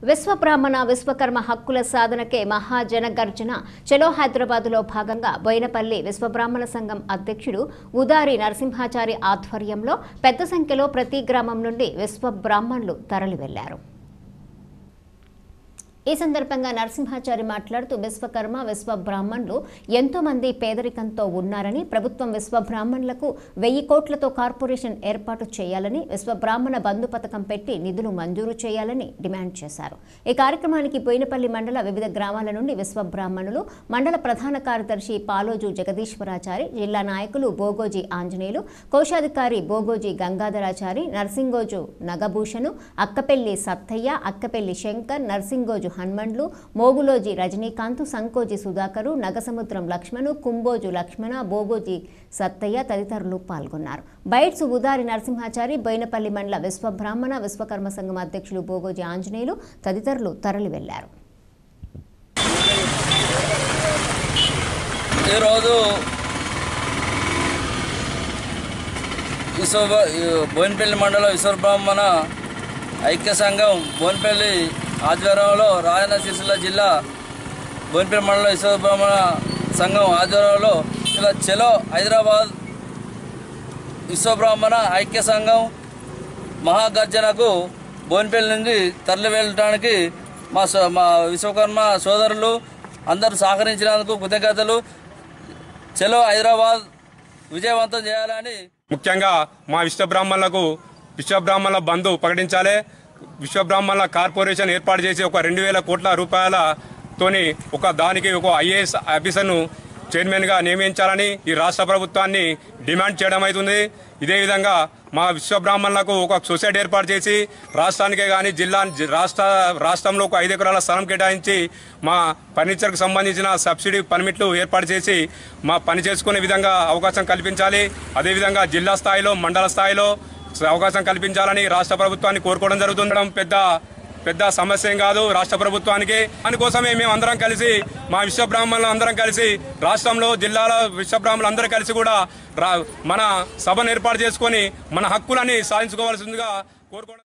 విశ్వబ్రాహ్మణ విశ్వకర్మ హక్కుల సాధనకే మహాజన గర్జన చలో హైదరాబాద్లో భాగంగా బోయినపల్లి విశ్వబ్రాహ్మణ సంఘం అధ్యక్షుడు ఉదారి నరసింహాచారి ఆధ్వర్యంలో పెద్ద సంఖ్యలో ప్రతి గ్రామం నుండి విశ్వబ్రాహ్మణులు తరలి వెళ్లారు ఈ సందర్భంగా నరసింహాచారి మాట్లాడుతూ విశ్వకర్మ విశ్వ బ్రాహ్మణులు ఎంతో మంది పేదరికంతో ఉన్నారని ప్రభుత్వం విశ్వ బ్రాహ్మణులకు వెయ్యి కోట్లతో కార్పొరేషన్ ఏర్పాటు చేయాలని విశ్వ బ్రాహ్మణ బంధు పథకం పెట్టి నిధులు మంజూరు చేయాలని డిమాండ్ చేశారు ఈ కార్యక్రమానికి బోయినపల్లి మండల వివిధ గ్రామాల నుండి విశ్వ బ్రాహ్మణులు మండల ప్రధాన కార్యదర్శి పాలోజు జగదీశ్వరాచారి జిల్లా నాయకులు బోగోజీ ఆంజనేయులు కోశాధికారి బోగోజీ గంగాధరాచారి నర్సింగోజు నగభూషణు అక్కపెల్లి సత్తయ్య అక్కపెల్లి శంకర్ నర్సింగోజు హన్మండ్లు మోగులోజీ రజనీకాంత్ సంకోజి సుధాకరు నగసముద్రం లక్ష్మణు కుంబోజు లక్ష్మణ బోగోజీ సత్తయ్య తదితరులు పాల్గొన్నారు బైట్స్ ఉదారి నరసింహాచారి బోయినపల్లి మండల విశ్వబ్రాహ్మణ విశ్వకర్మ సంఘం అధ్యక్షులు బోగోజీ ఆంజనేయులు తదితరులు తరలి వెళ్లారు ఈరోజు విశ్వ బోయినపల్లి మండలం విశ్వబ్రాహ్మణ ఐక్య సంఘం బోయినపల్లి ఆధ్వర్యంలో రాయన సిరిసిల్ల జిల్లా బోయినపల్లి మండలం విశ్వబ్రాహ్మణ సంఘం ఆధ్వర్యంలో ఇలా చెలో హైదరాబాద్ విశ్వబ్రాహ్మణ ఐక్య సంఘం మహాగర్జనకు బోయినపల్లి నుండి తరలి వెళ్ళడానికి మా సో- మా విశ్వకర్మ సోదరులు అందరూ సహకరించినందుకు కృతజ్ఞతలు చలో హైదరాబాద్ విజయవంతం చేయాలని ముఖ్యంగా మా విశ్వబ్రాహ్మణులకు విశ్వబ్రాహ్మణుల బంధు ప్రకటించాలి విశ్వబ్రాహ్మణుల కార్పొరేషన్ ఏర్పాటు చేసి ఒక రెండు వేల కోట్ల రూపాయలతోని ఒక దానికి ఒక ఐఏఎస్ ఆఫీసర్ను చైర్మన్గా నియమించాలని ఈ రాష్ట్ర ప్రభుత్వాన్ని డిమాండ్ చేయడం అవుతుంది ఇదే విధంగా మా విశ్వబ్రాహ్మణులకు ఒక సొసైటీ ఏర్పాటు చేసి రాష్ట్రానికే కానీ జిల్లా రాష్ట్ర రాష్ట్రంలో ఒక ఐదు ఎకరాల స్థలం కేటాయించి మా ఫర్నిచర్కి సంబంధించిన సబ్సిడీ పర్మిట్లు ఏర్పాటు చేసి మా పని చేసుకునే విధంగా అవకాశం కల్పించాలి అదేవిధంగా జిల్లా స్థాయిలో మండల స్థాయిలో అవకాశం కల్పించాలని రాష్ట్ర ప్రభుత్వాన్ని కోరుకోవడం జరుగుతుండడం పెద్ద పెద్ద సమస్య ఏం కాదు రాష్ట్ర ప్రభుత్వానికి దానికోసమే మేము అందరం కలిసి మా విశ్వబ్రాహ్మణులు అందరం కలిసి రాష్ట్రంలో జిల్లాలో విశ్వబ్రాహ్మణులు అందరూ కలిసి కూడా రా- మన సభను ఏర్పాటు చేసుకొని మన హక్కులని సాధించుకోవాల్సిందిగా కోరుకోవడం